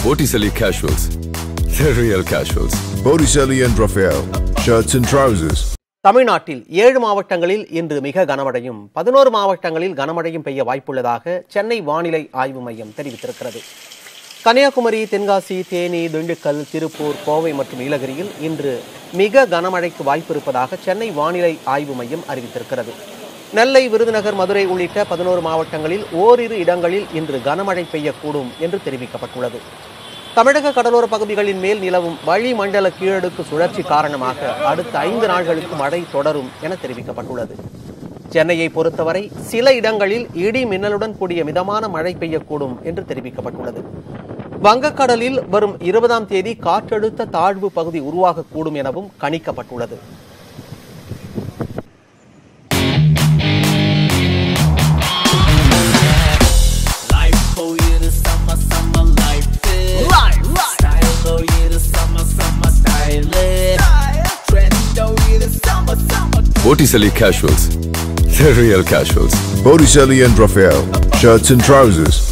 Botticelli Casuals. The real casuals. Botticelli and Raphael, shirts and trousers. தமிழ்நாட்டில் ஏழு மாவட்டங்களில் இன்று மிக கனமழையும் பதினோரு மாவட்டங்களில் கனமழையும் பெய்ய வாய்ப்புள்ளதாக சென்னை வானிலை ஆய்வு மையம் தெரிவித்திருக்கிறது கன்னியாகுமரி தென்காசி தேனி திண்டுக்கல் திருப்பூர் கோவை மற்றும் நீலகிரியில் இன்று மிக கனமழைக்கு வாய்ப்பு இருப்பதாக சென்னை வானிலை ஆய்வு மையம் அறிவித்திருக்கிறது நெல்லை விருதுநகர் மதுரை உள்ளிட்ட பதினோரு மாவட்டங்களில் ஓரிரு இடங்களில் இன்று கனமழை பெய்யக்கூடும் என்று தெரிவிக்கப்பட்டுள்ளது தமிழக கடலோர பகுதிகளின் மேல் நிலவும் வளிமண்டல கீழடுக்கு சுழற்சி காரணமாக அடுத்த ஐந்து நாட்களுக்கு மழை தொடரும் என தெரிவிக்கப்பட்டுள்ளது சென்னையை பொறுத்தவரை சில இடங்களில் இடி மின்னலுடன் கூடிய மிதமான மழை பெய்யக்கூடும் என்று தெரிவிக்கப்பட்டுள்ளது வங்கக்கடலில் வரும் இருபதாம் தேதி காற்றழுத்த தாழ்வு பகுதி உருவாகக்கூடும் எனவும் கணிக்கப்பட்டுள்ளது Life for you the summer, summer life is. Life, Style for you the summer, summer style is. Trend for you the summer, summer. Botticelli Casuals. The real casuals. Botticelli and Raphael, shirts and trousers.